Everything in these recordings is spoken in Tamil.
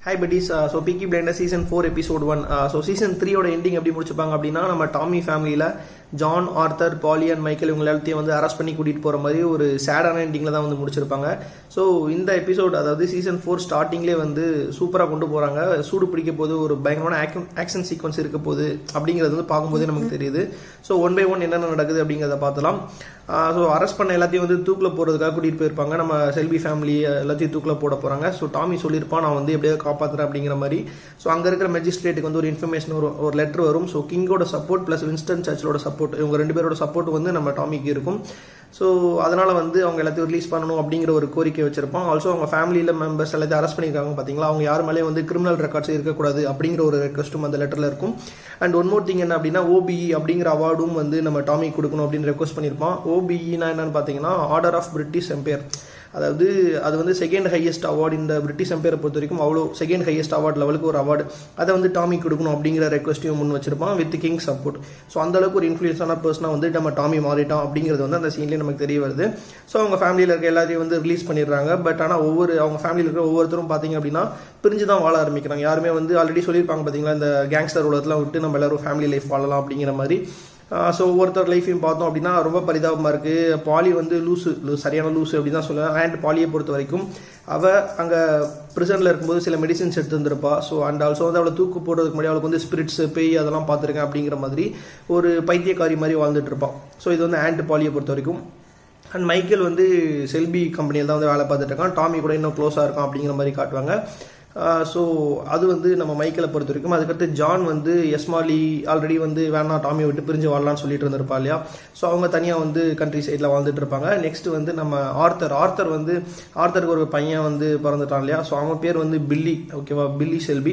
hi buddies so Peaky Blinders season four episode one so season த்ரீயோட எண்டிங் எப்படி முடிச்சுப்பாங்க அப்படின்னா நம்ம டாமி ஃபேமிலியில் John Arthur Polly and Michael இவங்க எல்லாத்தையும் வந்து அரெஸ்ட் பண்ணி கூட்டிகிட்டு போகிற மாதிரி ஒரு சேடான எண்டிங்கில் தான் வந்து முடிச்சிருப்பாங்க ஸோ இந்த எபிசோட் அதாவது சீசன் ஃபோர் ஸ்டார்டிங்லேயே வந்து சூப்பராக கொண்டு போகிறாங்க சூடு பிடிக்க போது ஒரு பயங்கரமான ஆக்ஷன் ஆக்ஷன் சீக்வன்ஸ் இருக்க போகுது அப்படிங்கிறது வந்து பார்க்கும்போதே நமக்கு தெரியுது ஸோ ஒன் பை ஒன் என்னென்ன நடக்குது அப்படிங்கிறத பார்த்தலாம் ஸோ அரெஸ்ட் பண்ண எல்லாத்தையும் வந்து தூக்கில் போகிறதுக்காக கூட்டிகிட்டு போயிருப்பாங்க நம்ம செல்வி ஃபேமிலி எல்லாத்தையும் தூக்கில் போட போகிறாங்க ஸோ டாமி சொல்லியிருப்பான் நான் வந்து எப்படியாவது காப்பாற்றுறேன் அப்படிங்கிற மாதிரி ஸோ அங்கே இருக்கிற மெஜிஸ்ட்ரேட்டுக்கு வந்து ஒரு இன்ஃபர்மேஷன் ஒரு ஒரு லெட்டர் வரும் ஸோ கிங்கோட சப்போர்ட் ப்ளஸ் வின்ஸ்டன் சர்ச்சலோட சப்போர்ட் இவங்க ரெண்டு பேரோட சப்போர்ட் வந்து நம்ம டாமிக்கு இருக்கும் ஸோ அதனால் வந்து அவங்க எல்லாத்தையும் ரிலீஸ் பண்ணணும் அப்படிங்கிற ஒரு கோரிக்கை வச்சிருப்பான் ஆல்சோ அவங்க ஃபேமிலியில் மெம்பர்ஸ் எல்லாத்தையும் அரெஸ்ட் பண்ணியிருக்காங்க பார்த்தீங்களா அவங்க யார் மேலேயும் வந்து கிரிமினல் ரெக்கார்ட்ஸ் இருக்கக்கூடாது அப்படிங்கிற ஒரு ரெக்வஸ்ட்டும் அந்த லெட்டரில் இருக்கும் அண்ட் ஒன் மோர் திங் என்ன அப்படின்னா ஓபிஇ அப்படிங்கிற அவார்டும் வந்து நம்ம டாமிக் கொடுக்கணும் அப்படின்னு ரெக்வஸ்ட் பண்ணியிருப்பான் ஓபிஇனா என்னன்னு பார்த்தீங்கன்னா ஆர்டர் ஆஃப் பிரிட்டிஷ் எம்பையர் அதாவது அது வந்து செகண்ட் ஹையஸ்ட் அவார்டு இந்த பிரிட்டிஷ் எம்பையரை பொறுத்த வரைக்கும் அவ்வளோ செகண்ட் ஹையஸ்ட் அவார்ட் லெவலுக்கு ஒரு அவார்டு அதை வந்து டாமி கொடுக்கணும் அப்படிங்கிற ரெக்வஸ்ட்டையும் முன் வச்சிருப்பான் வித் கிங் சப்போர்ட் ஸோ அந்த அளவுக்கு ஒரு இன்ஃப்ளூயன்ஸான பர்சனாக வந்து நம்ம டாமி மாறிட்டோம் அப்படிங்கிறது வந்து அந்த சீன்லேயே நமக்கு தெரிய வருது ஸோ அவங்க ஃபேமிலியில் இருக்க எல்லாத்தையும் வந்து ரிலீஸ் பண்ணிடுறாங்க பட் ஆனால் ஒவ்வொரு அவங்க ஃபேமிலியில் இருக்கிற ஒவ்வொருத்தரும் பார்த்தீங்க அப்படின்னா பிரிஞ்சு தான் வாழ ஆரம்பிக்கிறாங்க யாருமே வந்து ஆல்ரெடி சொல்லியிருப்பாங்க பார்த்தீங்களா இந்த கேங்ஸ்டர் உலகத்தில் விட்டு நம்ம எல்லாரும் ஃபேமிலி லைஃப் வாழலாம் அப்படிங்கிற மாதிரி ஸோ ஒவ்வொருத்தர் லைஃப்பையும் பார்த்தோம் அப்படின்னா ரொம்ப பரிதாபமாக இருக்குது பாலி வந்து லூஸு சரியான லூஸு அப்படின்னு தான் சொல்லுவேன் அண்ட் பாலியை பொறுத்த வரைக்கும் அவள் அங்கே ப்ரிசனில் இருக்கும்போது சில மெடிசின்ஸ் எடுத்து வந்திருப்பா ஸோ அண்ட் ஆல்சோ வந்து அவளை தூக்கு போடுறதுக்கு முன்னாடி அவளுக்கு வந்து ஸ்பிரிட்ஸ் பேய் அதெல்லாம் பார்த்துருக்கேன் அப்படிங்கிற மாதிரி ஒரு பைத்தியக்காரி மாதிரி வாழ்ந்துட்டு இருப்பான் ஸோ இது வந்து ஆண்ட் பாலியை பொறுத்த வரைக்கும் அண்ட் மைக்கேல் வந்து செல்பி கம்பெனியில் தான் வந்து வேலை பார்த்துட்டு இருக்கான் டாமி கூட இன்னும் க்ளோஸாக இருக்கான் அப்படிங்கிற மாதிரி காட்டுவாங்க ஸோ அது வந்து நம்ம மைக்கேலை பொறுத்த வரைக்கும் அதுக்கடுத்து ஜான் வந்து எஸ்மாலி ஆல்ரெடி வந்து வேணா டாமியை விட்டு பிரிஞ்சு வாழலாம்னு சொல்லிட்டு இருந்திருப்பா இல்லையா ஸோ அவங்க தனியாக வந்து கண்ட்ரி சைடில் வாழ்ந்துட்டு இருப்பாங்க நெக்ஸ்ட் வந்து நம்ம ஆர்த்தர் ஆர்த்தர் வந்து ஆர்த்தருக்கு ஒரு பையன் வந்து பிறந்துட்டான் இல்லையா ஸோ அவன் பேர் வந்து பில்லி ஓகேவா பில்லி செல்பி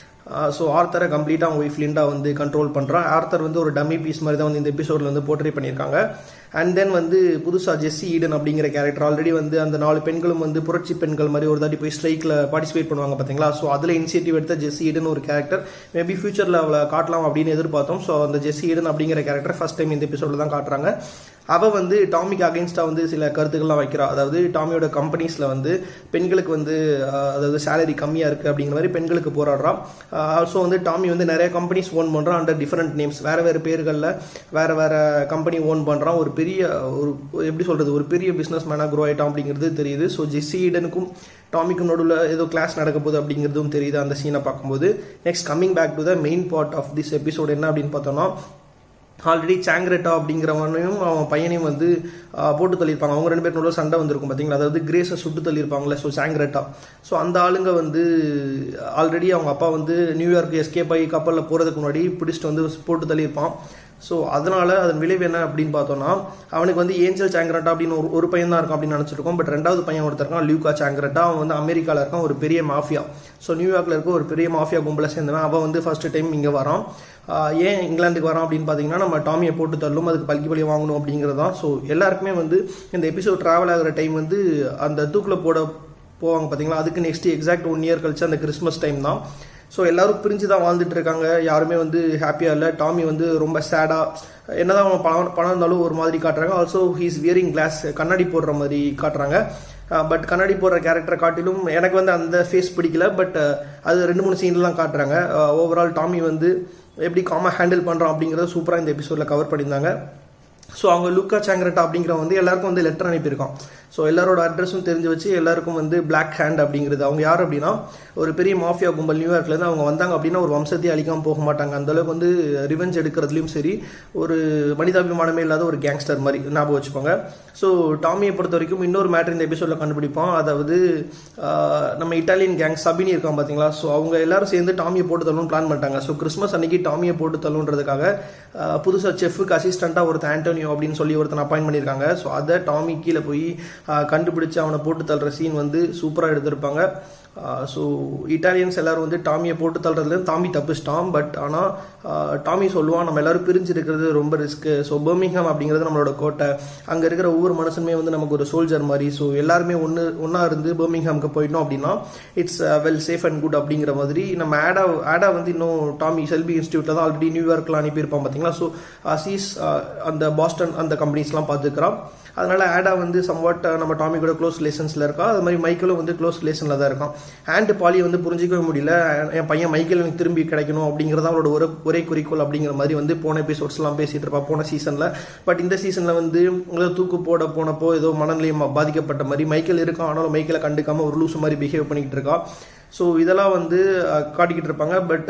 ஸோ ஆர்த்தரை கம்ப்ளீட்டாக அவங்க ஒய்ஃப் லிண்டா வந்து கண்ட்ரோல் பண்ணுறான் ஆர்த்தர் வந்து ஒரு டம்மி பீஸ் மாதிரி தான் வந்து இந்த எபிசோடில் வந்து போர்ட்ரே பண்ணியிருக்காங்க அண்ட் தென் வந்து புதுசாக ஜெஸ்ஸி ஈடன் அப்படிங்கிற கேரக்டர் ஆல்ரெடி வந்து அந்த நாலு பெண்களும் வந்து புரட்சி பெண்கள் மாதிரி ஒரு தாட்டி போய் ஸ்ட்ரைக்கில் பார்ட்டிசிபேட் பண்ணுவாங்க பார்த்தீங்களா ஸோ அதில் இனிஷியேட்டிவ் எடுத்த ஜெஸ்ஸி ஈடன் ஒரு கேரக்டர் மேபி ஃபியூச்சரில் அவளை காட்டலாம் அப்படின்னு எதிர்பார்த்தோம் ஸோ அந்த ஜெஸ்ஸி ஈடன் அப்படிங்கிற கேரக்டர் ஃபஸ்ட் டைம் இந்த எபிசோடில் தான் காட்டுறாங்க அவள் வந்து டாமிக்கு அகேன்ஸ்டாக வந்து சில கருத்துக்கள்லாம் வைக்கிறா அதாவது டாமியோட கம்பெனிஸில் வந்து பெண்களுக்கு வந்து அதாவது சேலரி கம்மியாக இருக்குது அப்படிங்கிற மாதிரி பெண்களுக்கு போராடுறான் ஆல்சோ வந்து டாமி வந்து நிறைய கம்பெனிஸ் ஓன் பண்ணுறான் அண்டர் டிஃப்ரெண்ட் நேம்ஸ் வேறு வேறு பேர்களில் வேறு வேறு கம்பெனி ஓன் பண்ணுறான் ஒரு பெரிய ஒரு எப்படி சொல்கிறது ஒரு பெரிய பிஸ்னஸ் மேனாக க்ரோ ஆகிட்டான் அப்படிங்கிறது தெரியுது ஸோ ஜெஸ்ஸி ஈடனுக்கும் டாமிக்கும் நடுவில் ஏதோ கிளாஸ் நடக்க போகுது அப்படிங்கிறதும் தெரியுது அந்த சீனை பார்க்கும்போது next coming back to the main part of this episode என்ன அப்படின்னு பார்த்தோம்னா ஆல்ரெடி சாங்ரெட்டா அப்படிங்கிறவனையும் அவன் பையனையும் வந்து போட்டு தள்ளியிருப்பாங்க அவங்க ரெண்டு பேர் நடுவில் சண்டை வந்திருக்கும் பார்த்தீங்களா அதாவது கிரேஸை சுட்டு தள்ளியிருப்பாங்களே ஸோ சாங்ரெட்டா ஸோ அந்த ஆளுங்க வந்து ஆல்ரெடி அவங்க அப்பா வந்து நியூயார்க் எஸ்கேப் ஆகி கப்பலில் போகிறதுக்கு முன்னாடி பிடிச்சிட்டு வந்து போட்டு தள்ளியிருப்பான் ஸோ அதனால அதன் விளைவு என்ன அப்படின்னு பார்த்தோம்னா அவனுக்கு வந்து ஏஞ்சல் சாங்கரட்டா அப்படின்னு ஒரு ஒரு பையன் தான் இருக்கான் அப்படின்னு நினச்சிருக்கோம் பட் ரெண்டாவது பையன் ஒருத்தர் இருக்கான் லியூகா சாங்கரட்டா அவன் வந்து அமெரிக்காவில் இருக்கான் ஒரு பெரிய மாஃபியா ஸோ நியூயார்க்கில் இருக்க ஒரு பெரிய மாஃபியா கும்பலை சேர்ந்தவன் அவன் வந்து ஃபர்ஸ்ட் டைம் இங்கே வரான் ஏன் இங்கிலாந்துக்கு வரான் அப்படின்னு பார்த்தீங்கன்னா நம்ம டாமியை போட்டு தள்ளும் அதுக்கு பல்கி பழி வாங்கணும் அப்படிங்கிறது தான் ஸோ எல்லாருக்குமே வந்து இந்த எபிசோட் ட்ராவல் ஆகிற டைம் வந்து அந்த தூக்கில் போட போவாங்க பார்த்தீங்களா அதுக்கு நெக்ஸ்ட் எக்ஸாக்ட் ஒன் இயர் கழிச்சு அந்த கிறிஸ்மஸ் டைம் தான் ஸோ எல்லாரும் பிரிஞ்சு தான் வாழ்ந்துட்டு இருக்காங்க யாருமே வந்து ஹாப்பியாக இல்லை டாமி வந்து ரொம்ப சேடாக என்னதான் அவன் பணம் பணம் இருந்தாலும் ஒரு மாதிரி காட்டுறாங்க ஆல்சோ ஹீஸ் வியரிங் கிளாஸ் கண்ணாடி போடுற மாதிரி காட்டுறாங்க பட் கண்ணாடி போடுற கேரக்டரை காட்டிலும் எனக்கு வந்து அந்த ஃபேஸ் பிடிக்கல பட் அது ரெண்டு மூணு சீன்லாம் காட்டுறாங்க ஓவரால் டாமி வந்து எப்படி காமாக ஹேண்டில் பண்ணுறான் அப்படிங்கிறத சூப்பராக இந்த எபிசோடில் கவர் பண்ணியிருந்தாங்க ஸோ அவங்க லுக்கா சாங்கரட்டா அப்படிங்கிற வந்து எல்லாருக்கும் வந்து லெட்டர் அனுப்பியிருக்கான் ஸோ எல்லாரோட அட்ரஸும் தெரிஞ்சு வச்சு எல்லாருக்கும் வந்து பிளாக் ஹேண்ட் அப்படிங்கிறது அவங்க யார் அப்படின்னா ஒரு பெரிய மாஃபியா கும்பல் நியூயார்க்லேருந்து அவங்க வந்தாங்க அப்படின்னா ஒரு வம்சத்தையே அழிக்காமல் போக மாட்டாங்க அந்த அளவுக்கு வந்து ரிவெஞ்ச் எடுக்கிறதுலையும் சரி ஒரு மனிதாபிமானமே இல்லாத ஒரு கேங்ஸ்டர் மாதிரி ஞாபகம் வச்சுக்கோங்க ஸோ டாமியை பொறுத்த வரைக்கும் இன்னொரு மேட்ரு இந்த எபிசோடில் கண்டுபிடிப்போம் அதாவது நம்ம இட்டாலியன் கேங் சபினி இருக்கான் பார்த்தீங்களா ஸோ அவங்க எல்லாரும் சேர்ந்து டாமியை போட்டு தள்ளணும்னு பிளான் பண்ணிட்டாங்க ஸோ கிறிஸ்மஸ் அன்னைக்கு டாமியை போட்டு தள்ளுன்றதுக்காக புதுசாக செஃபுக்கு அசிஸ்டண்ட்டாக ஒருத்தன் ஆண்டோனியோ அப்படின்னு சொல்லி ஒருத்தன் அப்பாயின் பண்ணியிருக்காங்க ஸோ அதை டாமி கீழே போய் கண்டுபிடிச்சு அவனை போட்டு தள்ளுற சீன் வந்து சூப்பராக எடுத்திருப்பாங்க ஸோ இட்டாலியன்ஸ் எல்லாரும் வந்து டாமியை போட்டு தள்ளுறதுலேருந்து டாமி தப்பிச்சிட்டான் பட் ஆனால் டாமி சொல்லுவான் நம்ம எல்லாரும் பிரிஞ்சு இருக்கிறது ரொம்ப ரிஸ்க்கு ஸோ பர்மிங்ஹாம் அப்படிங்கிறது நம்மளோட கோட்டை அங்கே இருக்கிற ஒவ்வொரு மனுஷனுமே வந்து நமக்கு ஒரு சோல்ஜர் மாதிரி ஸோ எல்லாருமே ஒன்று ஒன்றா இருந்து பர்மிங்ஹாமுக்கு போயிட்டோம் அப்படின்னா it's well safe and good அப்படிங்கிற மாதிரி நம்ம ஆடா ஆடா வந்து இன்னும் டாமி செல்பி இன்ஸ்டியூட்டில் தான் ஆல்ரெடி நியூயார்க்கில் அனுப்பியிருப்பான் பார்த்தீங்களா ஸோ அசீஸ் அந்த பாஸ்டன் அந்த கம்பெனிஸ்லாம் பார்த்துக்கிறான் அதனால ஆடா வந்து சம்வாட் நம்ம டாமி கூட க்ளோஸ் ரிலேஷன்ஸில் இருக்கா அது மாதிரி மைக்கிளும் வந்து க்ளோஸ் ரிலேஷனில் தான் இருக்கான் அண்ட் பாலியை வந்து புரிஞ்சிக்கவே முடியல என் பையன் மைக்கேல் எனக்கு திரும்பி கிடைக்கணும் அப்படிங்கிறதா அவரோட ஒரு ஒரே குறிக்கோள் அப்படிங்கிற மாதிரி வந்து போன எபிசோட்ஸ்லாம் பேசிட்டு இருப்பா போன சீசனில் பட் இந்த சீசனில் வந்து ஏதோ தூக்கு போட போனப்போ ஏதோ மனநிலையம் பாதிக்கப்பட்ட மாதிரி மைக்கேல் இருக்கான் ஆனாலும் மைக்கேலை கண்டுக்காம ஒரு லூசு மாதிரி பிஹேவ் பண்ணிக்கிட்டு இருக்கா ஸோ இதெல்லாம் வந்து அஹ், காட்டிக்கிட்டு இருப்பாங்க பட்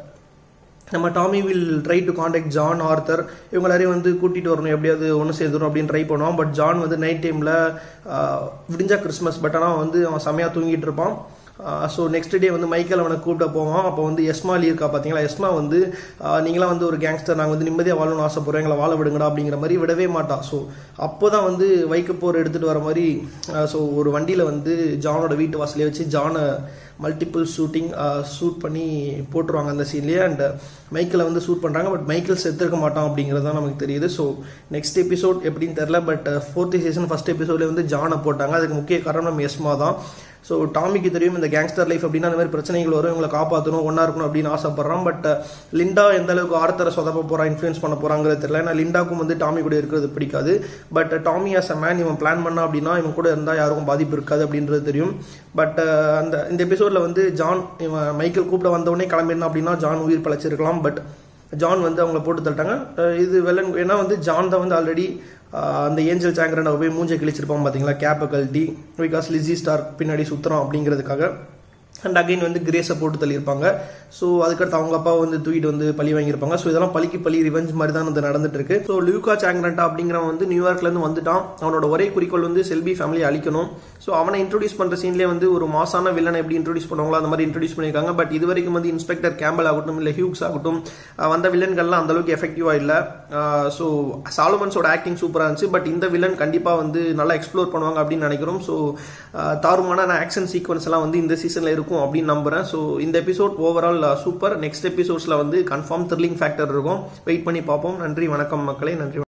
நம்ம Tommy will try to contact John Arthur இவங்க எல்லாரையும் வந்து கூட்டிகிட்டு வரணும் எப்படியாவது ஒன்று சேர்ந்துடும் அப்படின்னு ட்ரை பண்ணுவான் பட் ஜான் வந்து நைட் டைமில் விடிஞ்சா கிறிஸ்மஸ் பட் ஆனால் வந்து அவன் செமையாக தூங்கிட்டு இருப்பான் ஸோ நெக்ஸ்ட் டே வந்து மைக்கேல் அவனை கூப்பிட போவான் அப்போ வந்து எஸ்மாலி இருக்கா பார்த்தீங்களா எஸ்மா வந்து ஆஹ், நீங்களாம் வந்து ஒரு கேங்ஸ்டர் நாங்கள் வந்து நிம்மதியாக வாழணும்னு ஆசைப்படுறோம் எங்களை வாழ விடுங்கடா அப்படிங்கிற மாதிரி விடவே மாட்டான் ஸோ அப்போ தான் வந்து வைக்கப்போர் எடுத்துகிட்டு வர மாதிரி ஸோ ஒரு வண்டியில் வந்து ஜானோட வீட்டு வாசலே வச்சு ஜானை மல்டிபிள் ஷூட்டிங் ஷூட் பண்ணி போட்டுருவாங்க அந்த சீன்லேயே அண்ட் மைக்கிளை வந்து ஷூட் பண்ணுறாங்க பட் மைக்கிள் செத்துருக்க மாட்டான் அப்படிங்கிறது தான் நமக்கு தெரியுது ஸோ நெக்ஸ்ட் எபிசோட் எப்படின்னு தெரில பட் ஃபோர்த் சீசன் ஃபர்ஸ்ட் எபிசோட்லேயே வந்து ஜானை போட்டாங்க அதுக்கு முக்கிய காரணம் நம்ம எஸ்மா தான் ஸோ டாமிக்கு தெரியும் இந்த கேங்ஸ்டர் லைஃப் அப்படின்னா அந்த மாதிரி பிரச்சனைகள் வரும் இவங்களை காப்பாற்றணும் ஒன்றா இருக்கணும் அப்படின்னு ஆசைப்படுறான் பட் லிண்டா எந்த அளவுக்கு ஆர்த்தரை சொதப்ப போறா இன்ஃப்ளூயன்ஸ் பண்ண போறாங்கிறது தெரியல ஏன்னா லிண்டாக்கும் வந்து டாமி கூட இருக்கிறது பிடிக்காது but Tommy as a man இவன் பிளான் பண்ணா அப்படின்னா இவன் கூட இருந்தால் யாருக்கும் பாதிப்பு இருக்காது அப்படின்றது தெரியும் பட் அந்த இந்த எபிசோட்ல வந்து ஜான் இவன் மைக்கேல் கூப்பிட வந்தவொடனே கிளம்பியிருந்தான் அப்படின்னா ஜான் உயிர் பழச்சிருக்கலாம் பட் ஜான் வந்து அவங்கள போட்டு தள்ளிட்டாங்க அஹ் இது வெள்ளன் ஏன்னா வந்து ஜான் தான் வந்து ஆல்ரெடி அந்த ஏஞ்சல் சாங்கரன் போய் மூஞ்சை கிழிச்சிருப்பான் பார்த்தீங்களா கேப்பை கழட்டி பிகாஸ் லிஸி ஸ்டார் பின்னாடி சுத்துறோம் அப்படிங்கிறதுக்காக அண்ட் அகைன் வந்து கிரேஸை போட்டு தள்ளியிருப்பாங்க ஸோ அதுக்கடுத்து அவங்க அப்பா வந்து தூக்கிட்டு வந்து பழி வாங்கியிருப்பாங்க ஸோ இதெல்லாம் பழிக்கு பழி ரிவெஞ்ச் மாதிரி தான் இது நடந்துட்டு இருக்கு ஸோ லியூகா சாங்ரண்டா அப்படிங்கிறவன் வந்து நியூயார்க்ல இருந்து வந்துட்டான் அவனோட ஒரே குறிக்கோள் வந்து செல்பி ஃபேமிலியை அழிக்கணும் ஸோ அவனை இன்ட்ரோடியூஸ் பண்ற சீன்லேயே வந்து ஒரு மாசான வில்லனை எப்படி இன்ட்ரோடியூஸ் பண்ணுவாங்களோ அந்த மாதிரி இன்ட்ரோடியூஸ் பண்ணியிருக்காங்க பட் இது வரைக்கும் வந்து இன்ஸ்பெக்டர் கேம்பல் ஆகட்டும் இல்லை ஹியூக்ஸ் ஆகட்டும் அஹ் வந்த வில்லன்கள்லாம் அந்த அளவுக்கு எஃபெக்டிவா இல்லை ஸோ சாலமன்ஸோட ஆக்டிங் சூப்பராக இருந்துச்சு பட் இந்த வில்லன் கண்டிப்பாக வந்து நல்லா எக்ஸ்ப்ளோர் பண்ணுவாங்க அப்படின்னு நினைக்கிறோம் ஸோ தாறுமான ஆக்ஷன் சீக்வன்ஸ் எல்லாம் வந்து இந்த சீசனில் இருக்கும் அப்படின்னு நம்புறேன் ஸோ இந்த எபிசோட் ஓவரால் சூப்பர் நெக்ஸ்ட் எபிசோட்ஸில் வந்து கன்ஃபார்ம் த்ரில்லிங் ஃபேக்டர் இருக்கும் வெயிட் பண்ணி பார்ப்போம் நன்றி வணக்கம் மக்களே நன்றி